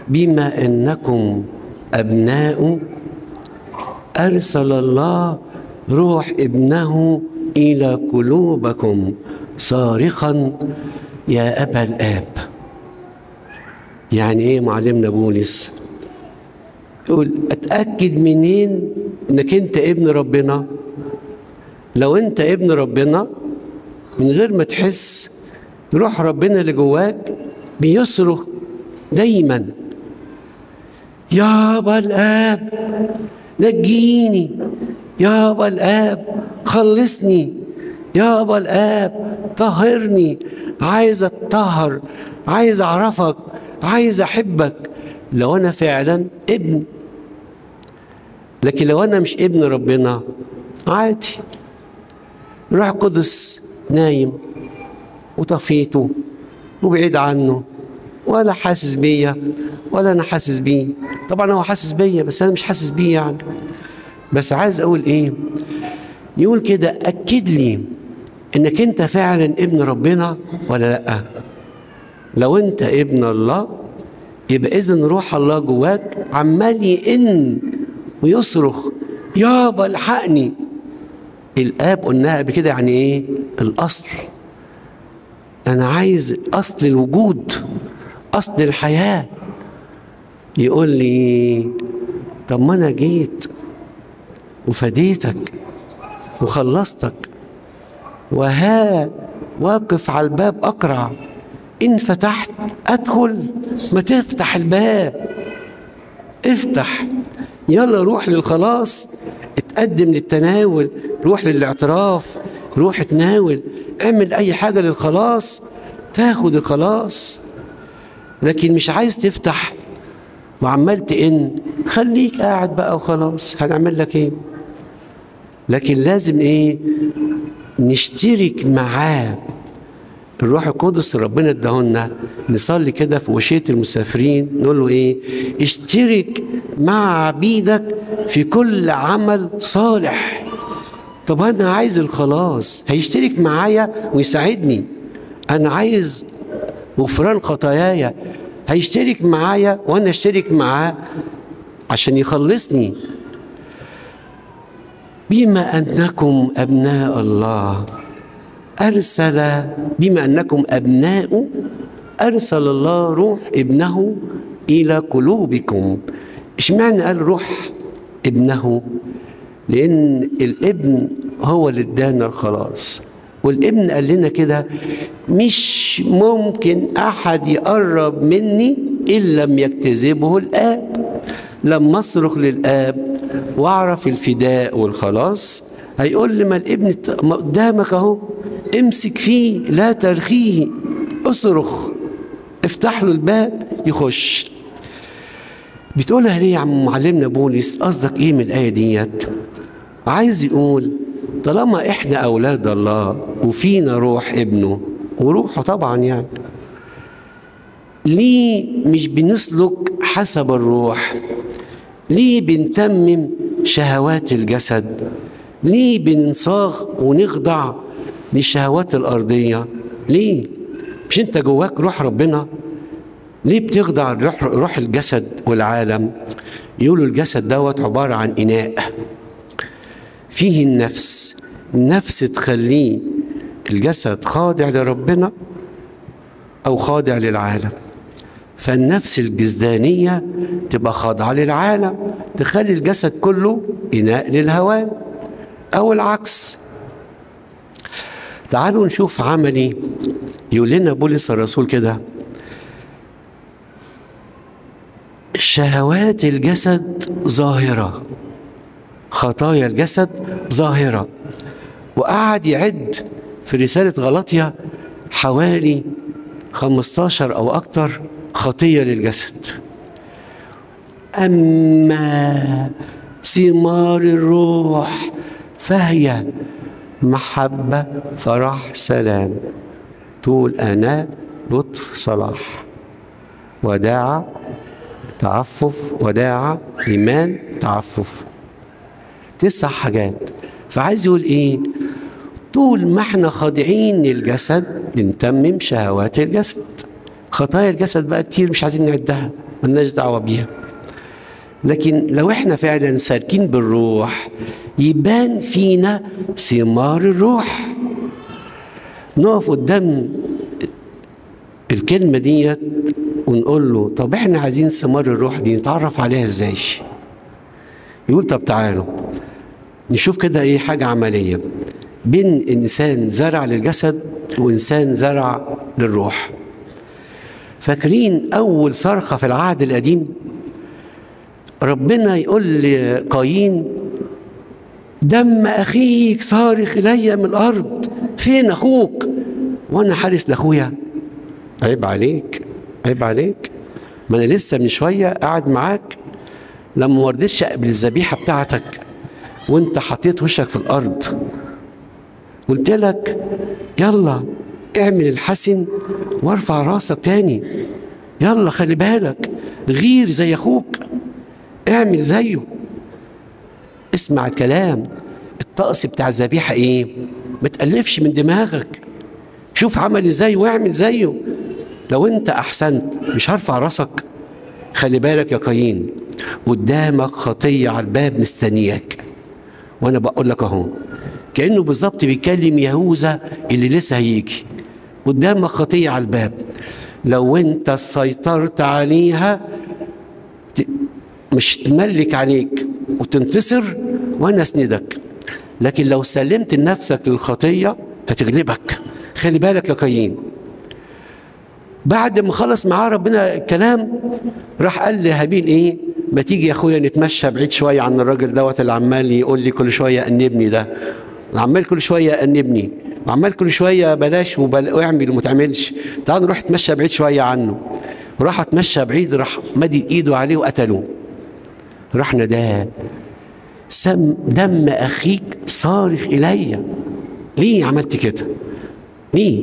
بما انكم ابناء ارسل الله روح ابنه الى قلوبكم صارخا يا ابا الاب يعني ايه معلمنا بولس يقول اتاكد منين انك انت ابن ربنا لو انت ابن ربنا من غير ما تحس روح ربنا اللي جواك بيصرخ دايما يابا الاب نجيني يابا الاب خلصني يابا الاب طهرني عايز اتطهر عايز اعرفك عايز احبك لو انا فعلا ابن لكن لو انا مش ابن ربنا عادي روح قدس نايم وطفيته وبعيد عنه ولا حاسس بيا ولا انا حاسس بيه طبعا هو حاسس بيا بس انا مش حاسس بيه يعني بس عايز اقول ايه يقول كده اكد لي انك انت فعلا ابن ربنا ولا لا لو انت ابن الله يبقى اذا روح الله جواك عمال يئن ويصرخ يابا الحقني الاب قلناها قبل كده يعني ايه الاصل انا عايز اصل الوجود اصل الحياه يقول لي طب ما انا جيت وفديتك وخلصتك وها واقف على الباب اقرع ان فتحت ادخل ما تفتح الباب افتح يلا روح للخلاص اتقدم للتناول روح للاعتراف روح تناول اعمل اي حاجه للخلاص تاخد الخلاص لكن مش عايز تفتح وعمال تئن خليك قاعد بقى وخلاص هنعمل لك ايه لكن لازم ايه نشترك معاه الروح القدس اللي ربنا اداهولنا نصلي كده في وشية المسافرين نقول له ايه اشترك مع عبيدك في كل عمل صالح طب انا عايز الخلاص هيشترك معايا ويساعدني انا عايز غفران خطاياي هيشترك معايا وانا اشترك معاه عشان يخلصني بما انكم ابناء الله ارسل بما انكم ابناء ارسل الله روح ابنه الى قلوبكم اشمعنى قال روح ابنه لان الابن هو اللي ادانا الخلاص والابن قال لنا كده مش ممكن احد يقرب مني ان لم يجتذبه الاب لما اصرخ للاب واعرف الفداء والخلاص هيقول لي ما الابن ما قدامك اهو امسك فيه لا ترخيه اصرخ افتح له الباب يخش بتقولها ليه يا عم معلمنا بولس قصدك ايه من الايه ديت عايز يقول طالما احنا اولاد الله وفينا روح ابنه وروحه طبعا يعني ليه مش بنسلك حسب الروح ليه بنتمم شهوات الجسد ليه بنصاغ ونخضع للشهوات الأرضية ليه مش انت جواك روح ربنا ليه بتخضع روح, روح الجسد والعالم يقولوا الجسد دوت عبارة عن إناء فيه النفس النفس تخليه الجسد خاضع لربنا أو خاضع للعالم فالنفس الجسدانية تبقى خاضعة للعالم تخلي الجسد كله إناء للهوان أو العكس تعالوا نشوف عملي يقول لنا بولس الرسول كده شهوات الجسد ظاهرة خطايا الجسد ظاهرة وقعد يعد في رسالة غلطية حوالي 15 أو أكتر خطية للجسد أما ثمار الروح فهي محبة فرح سلام طول أنا لطف صلاح وداعة تعفف وداعة إيمان تعفف تسع حاجات فعايز يقول إيه طول ما احنا خاضعين للجسد بنتمم شهوات الجسد خطايا الجسد بقى كتير مش عايزين نعدها ملناش دعوة بيها لكن لو احنا فعلا سالكين بالروح يبان فينا ثمار الروح نقف قدام الكلمة ديت ونقول له طب احنا عايزين ثمار الروح دي نتعرف عليها ازاي يقول طب تعالوا نشوف كده ايه حاجة عملية بين انسان زرع للجسد وانسان زرع للروح فاكرين اول صرخة في العهد القديم ربنا يقول لقايين دم اخيك صارخ الي من الارض فين اخوك وانا حارس لاخويا عيب عليك عيب عليك ما انا لسه من شويه قاعد معاك لما ما رضيتش اقبل الذبيحه بتاعتك وانت حطيت وشك في الارض قلت لك يلا اعمل الحسن وارفع راسك تاني يلا خلي بالك غير زي اخوك اعمل زيه اسمع الكلام الطقس بتاع الذبيحه ايه ما تألفش من دماغك شوف عمل ازاي واعمل زيه لو انت احسنت مش هرفع راسك خلي بالك يا قايين قدامك خطيه على الباب مستنياك وانا بقول لك اهو كانه بالظبط بيكلم يهوذا اللي لسه هيجي قدامك خطيه على الباب لو انت سيطرت عليها مش تملك عليك وتنتصر وانا اسندك لكن لو سلمت نفسك للخطيه هتغلبك خلي بالك يا قايين بعد ما خلص معاه ربنا الكلام راح قال لهابيل ايه ما تيجي يا اخويا نتمشى بعيد شويه عن الراجل دوت اللي عمال يقول لي كل شويه انبني ده عمال كل شويه انبني وعمال كل شويه بلاش وبل... واعمل وما تعملش تعال نروح نتمشى بعيد شويه عنه وراح اتمشى بعيد راح مدد ايده عليه وقتله راح نداه سم دم اخيك صارخ الي ليه عملت كده ليه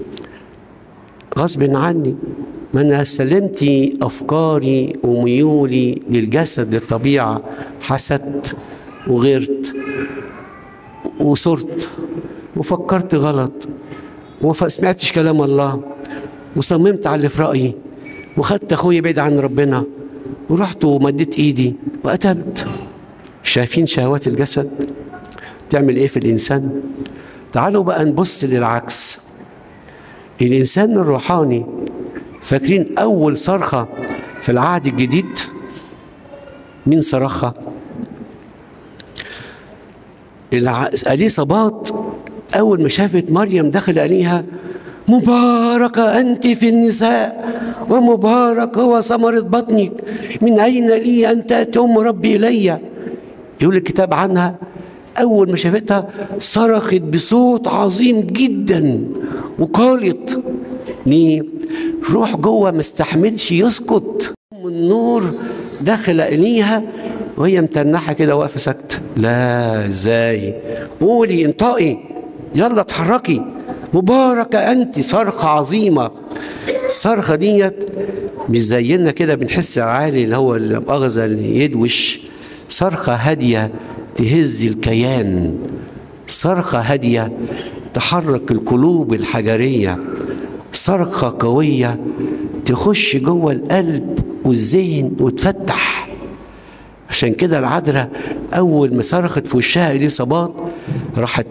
غصب عني ما انا سلمت افكاري وميولي للجسد للطبيعه حسدت وغيرت وصرت وفكرت غلط وما سمعتش كلام الله وصممت على اللي في رايي وخدت اخويا بعيد عن ربنا ورحت ومديت ايدي وقتلت شايفين شهوات الجسد تعمل ايه في الانسان تعالوا بقى نبص للعكس الانسان الروحاني فاكرين اول صرخه في العهد الجديد مين صرخها اليصابات اول ما شافت مريم دخل عليها مباركة أنت في النساء ومبارك هو ثمرة بطنك من أين لي أن تأتي أم ربي إلي يقول الكتاب عنها أول ما شافتها صرخت بصوت عظيم جدا وقالت ليه روح جوه ما استحملش يسكت النور دخل إليها وهي متنحة كده واقفة ساكتة لا ازاي قولي انطقي يلا اتحركي مباركة أنت صرخة عظيمة الصرخة ديت مش زينا كده بنحس عالي اللي هو المؤاخذة اللي يدوش صرخة هادية تهز الكيان صرخة هادية تحرك القلوب الحجرية صرخة قوية تخش جوه القلب والذهن وتفتح عشان كده العذراء أول ما صرخت في وشها إليصابات راحت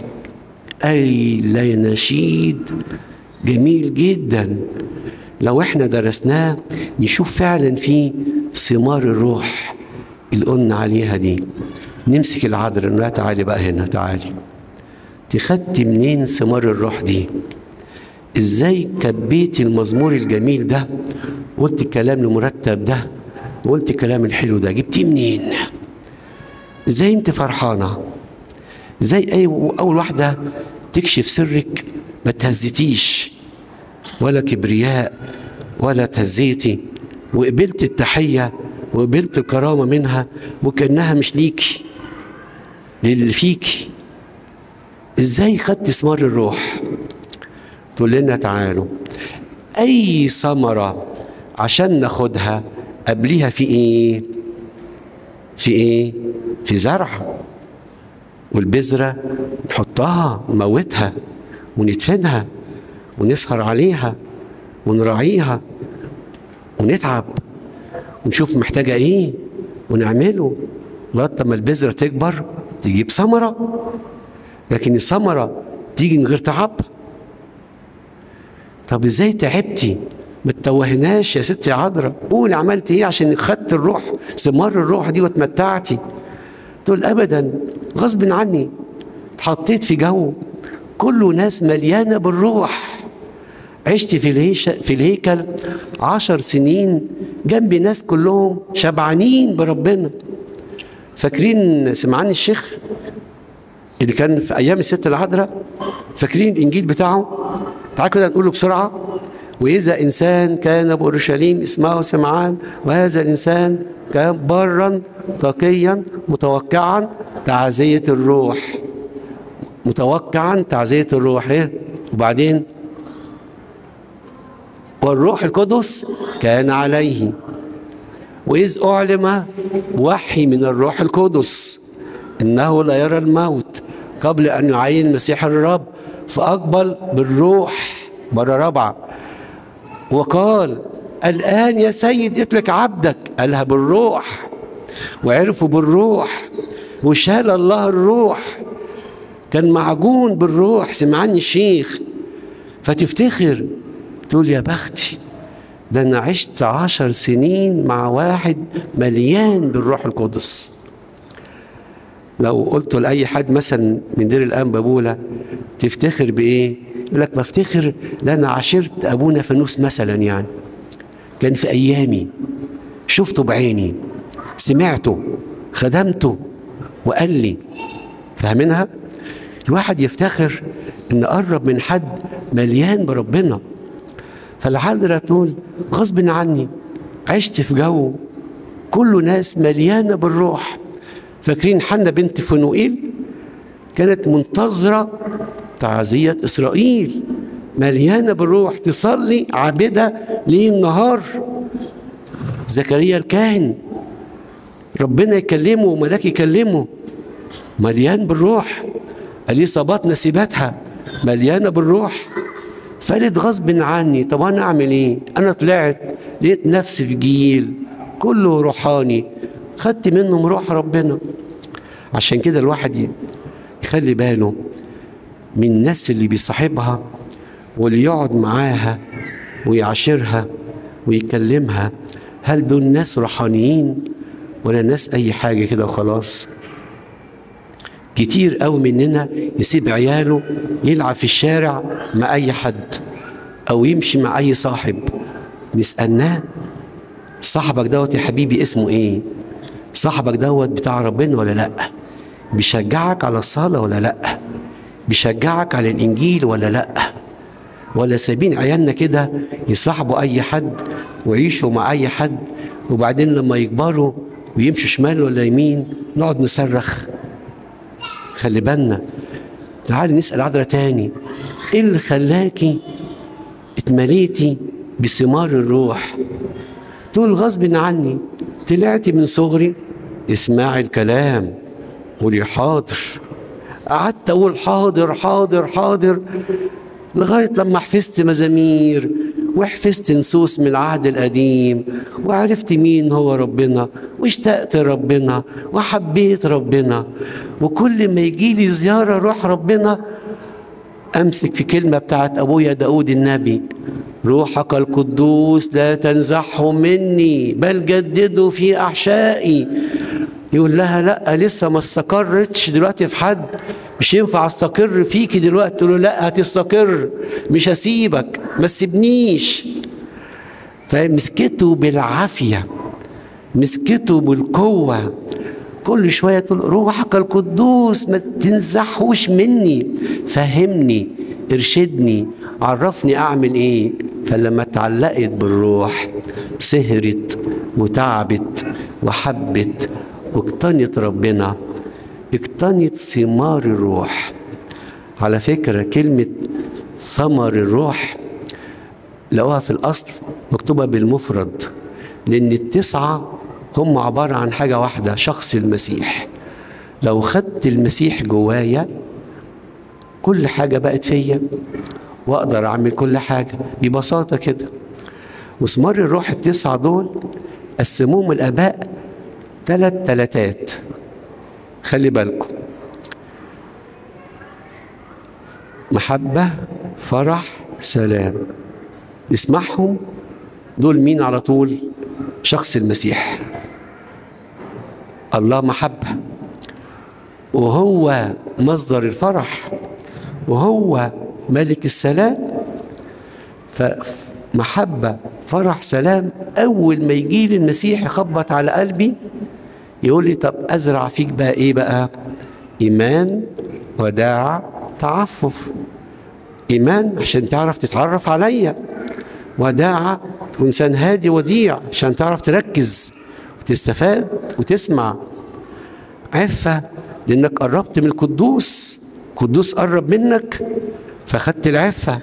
قايلة نشيد جميل جدا لو احنا درسناه نشوف فعلا فيه ثمار الروح اللي قلنا عليها دي نمسك العذراء نقول تعالي بقى هنا تعالي تخدتي منين ثمار الروح دي ازاي كبيتي المزمور الجميل ده قلت الكلام المرتب ده وقلت الكلام الحلو ده جبتيه منين ازاي انت فرحانه زي اي اول واحده تكشف سرك ما تهزتيش ولا كبرياء ولا تهزيتي وقبلت التحيه وقبلت الكرامه منها وكانها مش ليكي للي فيكي ازاي خدت ثمار الروح تقول لنا تعالوا اي ثمره عشان ناخدها قبليها في ايه في ايه في زرع والبذرة نحطها نموتها وندفنها ونسهر عليها ونراعيها ونتعب ونشوف محتاجة ايه ونعمله لغاية لما البذرة تكبر تجيب ثمرة لكن الثمرة تيجي من غير تعب طب ازاي تعبتي ما تتوهناش يا ستي عذراء قولي عملت ايه عشان خدت الروح ثمار الروح دي واتمتعتي تقول ابدا غصب عني اتحطيت في جو كله ناس مليانه بالروح عشت في الهيش في الهيكل عشر سنين جنب ناس كلهم شبعانين بربنا فاكرين سمعان الشيخ اللي كان في ايام الست العذراء فاكرين الانجيل بتاعه تعالوا كده نقوله بسرعه واذا انسان كان باورشليم اسمه سمعان وهذا الانسان كان برا تقيا متوقعا تعزيه الروح متوقعا تعزيه الروح ايه وبعدين والروح القدس كان عليه وإذ أعلم وحي من الروح القدس إنه لا يرى الموت قبل أن يعين مسيح الرب فأقبل بالروح مرة رابعة وقال الآن يا سيد اطلق عبدك قالها بالروح وعرفوا بالروح وشال الله الروح كان معجون بالروح سمعني الشيخ فتفتخر تقول يا بختي ده أنا عشت عشر سنين مع واحد مليان بالروح القدس لو قلت لأي حد مثلا من دير الآن بابولا تفتخر بإيه؟ يقول لك بفتخر لأن أنا عاشرت أبونا فانوس مثلا يعني كان في أيامي شفته بعيني سمعته خدمته وقال لي فاهمينها؟ الواحد يفتخر إن قرب من حد مليان بربنا فالعذراء تقول غصب عني عشت في جو كله ناس مليانة بالروح فاكرين حنا بنت فنوئيل كانت منتظرة تعزية إسرائيل مليانة بالروح تصلي عابدة ليل نهار زكريا الكاهن ربنا يكلمه وملاك يكلمه مليان بالروح اليصابات نسيباتها مليانة بالروح فقالت غصب عني طب انا اعمل ايه انا طلعت لقيت نفسي في جيل كله روحاني خدت منهم روح ربنا عشان كده الواحد يخلي باله من الناس اللي بيصاحبها واللي يقعد معاها ويعاشرها ويكلمها هل دول ناس روحانيين ولا ناس اي حاجه كده وخلاص كتير قوي مننا يسيب عياله يلعب في الشارع مع اي حد او يمشي مع اي صاحب نسالناه صاحبك دوت يا حبيبي اسمه ايه صاحبك دوت بتاع ربنا ولا لا بيشجعك على الصلاه ولا لا بيشجعك على الانجيل ولا لا ولا سايبين عيالنا كده يصاحبوا اي حد ويعيشوا مع اي حد وبعدين لما يكبروا ويمشوا شمال ولا يمين نقعد نصرخ خلي بالنا تعالي نسأل عذرة تاني ايه اللي خلاكي اتمليتي بثمار الروح تقول غصب عني طلعتي من صغري اسمعي الكلام قولي حاضر قعدت اقول حاضر حاضر حاضر لغايه لما حفظت مزامير وحفظت نصوص من العهد القديم وعرفت مين هو ربنا واشتقت ربنا وحبيت ربنا وكل ما يجي لي زيارة روح ربنا أمسك في كلمة بتاعت أبويا داود النبي روحك القدوس لا تنزحه مني بل جدده في أحشائي يقول لها لا لسه ما استقرتش دلوقتي في حد مش ينفع استقر فيكي دلوقتي تقول له لا هتستقر مش هسيبك ما تسيبنيش فمسكته بالعافيه مسكته بالقوه كل شويه تقول روحك القدوس ما تنزحوش مني فهمني ارشدني عرفني اعمل ايه فلما اتعلقت بالروح سهرت وتعبت وحبت واقتنت ربنا اقتنت ثمار الروح على فكرة كلمة ثمر الروح لقوها في الأصل مكتوبة بالمفرد لأن التسعة هم عبارة عن حاجة واحدة شخص المسيح لو خدت المسيح جوايا كل حاجة بقت فيا وأقدر أعمل كل حاجة ببساطة كده وثمار الروح التسعة دول قسموهم الآباء ثلاث تلاتات خلي بالكم محبة فرح سلام نسمعهم دول مين على طول شخص المسيح الله محبة وهو مصدر الفرح وهو ملك السلام فمحبة فرح سلام أول ما يجي لي المسيح يخبط على قلبي يقول لي طب أزرع فيك بقى إيه بقى إيمان وداع تعفف إيمان عشان تعرف تتعرف عليا وداعة تكون إنسان هادي وديع عشان تعرف تركز وتستفاد وتسمع عفة لأنك قربت من القدوس القدوس قرب منك فخدت العفة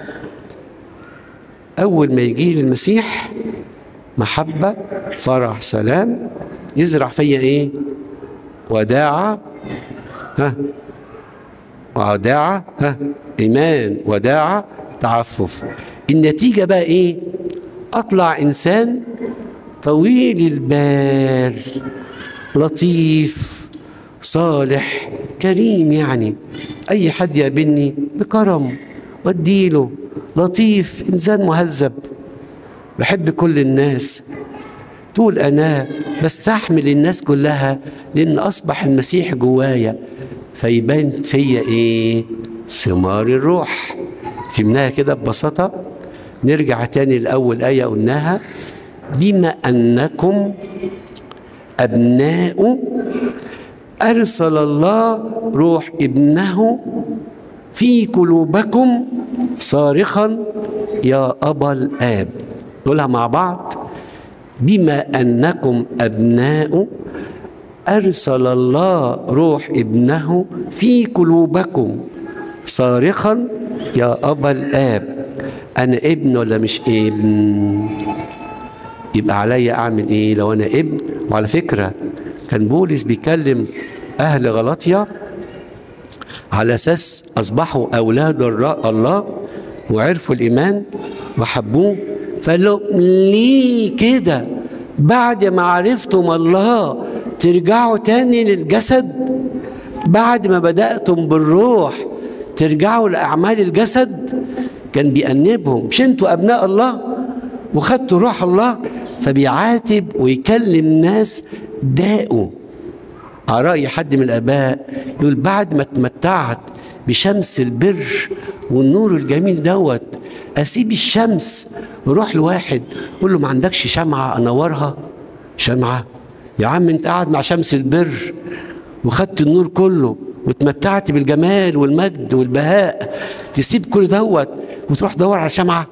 أول ما يجي لي المسيح محبة فرح سلام يزرع فيا إيه وداعة ها وداعة ها إيمان وداعة تعفف النتيجة بقى إيه أطلع إنسان طويل البال لطيف صالح كريم يعني أي حد يقابلني بكرم واديله لطيف إنسان مهذب بحب كل الناس تقول أنا بستحمل الناس كلها لأن أصبح المسيح جوايا فيبان فيا إيه ثمار الروح فهمناها كده ببساطة نرجع تاني لأول آية قلناها بما أنكم أبناء أرسل الله روح ابنه في قلوبكم صارخا يا أبا الآب نقولها مع بعض بما أنكم أبناء أرسل الله روح ابنه في قلوبكم صارخا يا أبا الآب أنا ابن ولا مش ابن يبقى عليا أعمل إيه لو أنا ابن وعلى فكرة كان بولس بيكلم أهل غلطيا على أساس أصبحوا أولاد الله وعرفوا الإيمان وحبوه فقال لهم ليه كده بعد ما عرفتم الله ترجعوا تاني للجسد بعد ما بدأتم بالروح ترجعوا لأعمال الجسد كان بيأنبهم مش انتوا أبناء الله وخدتوا روح الله فبيعاتب ويكلم ناس داقوا على رأي حد من الآباء يقول بعد ما اتمتعت بشمس البر والنور الجميل دوت أسيب الشمس وروح لواحد قول له ما عندكش شمعة أنورها شمعة يا عم أنت قاعد مع شمس البر وخدت النور كله واتمتعت بالجمال والمجد والبهاء تسيب كل دوت وتروح تدور على شمعة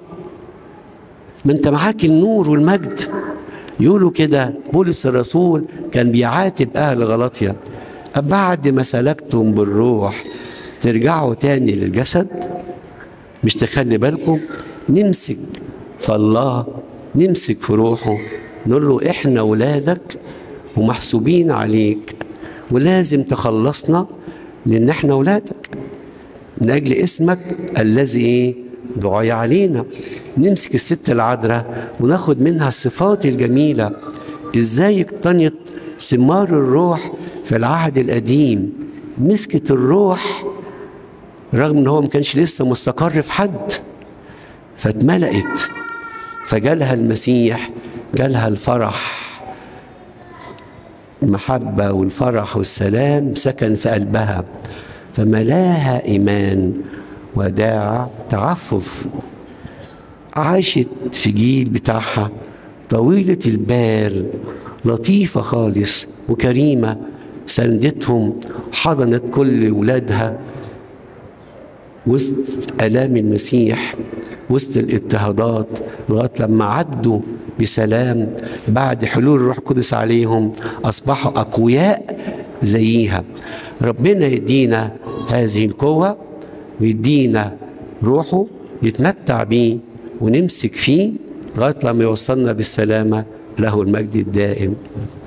ما انت معاك النور والمجد يقولوا كده بولس الرسول كان بيعاتب أهل غلطيا بعد ما سلكتم بالروح ترجعوا تاني للجسد مش تخلي بالكم نمسك في الله نمسك في روحه نقول له احنا ولادك ومحسوبين عليك ولازم تخلصنا لان احنا ولادك من اجل اسمك الذي دعي علينا نمسك الست العذراء وناخد منها الصفات الجميله ازاي اقتنت ثمار الروح في العهد القديم مسكت الروح رغم ان هو ما كانش لسه مستقر في حد فاتملأت فجالها المسيح جالها الفرح المحبة والفرح والسلام سكن في قلبها فملاها إيمان وداع تعفف عاشت في جيل بتاعها طويلة البال لطيفة خالص وكريمة سندتهم حضنت كل ولادها وسط آلام المسيح وسط الاضطهادات لغاية لما عدوا بسلام بعد حلول الروح القدس عليهم أصبحوا أقوياء زيها ربنا يدينا هذه القوة ويدينا روحه نتمتع بيه ونمسك فيه لغاية لما يوصلنا بالسلامة له المجد الدائم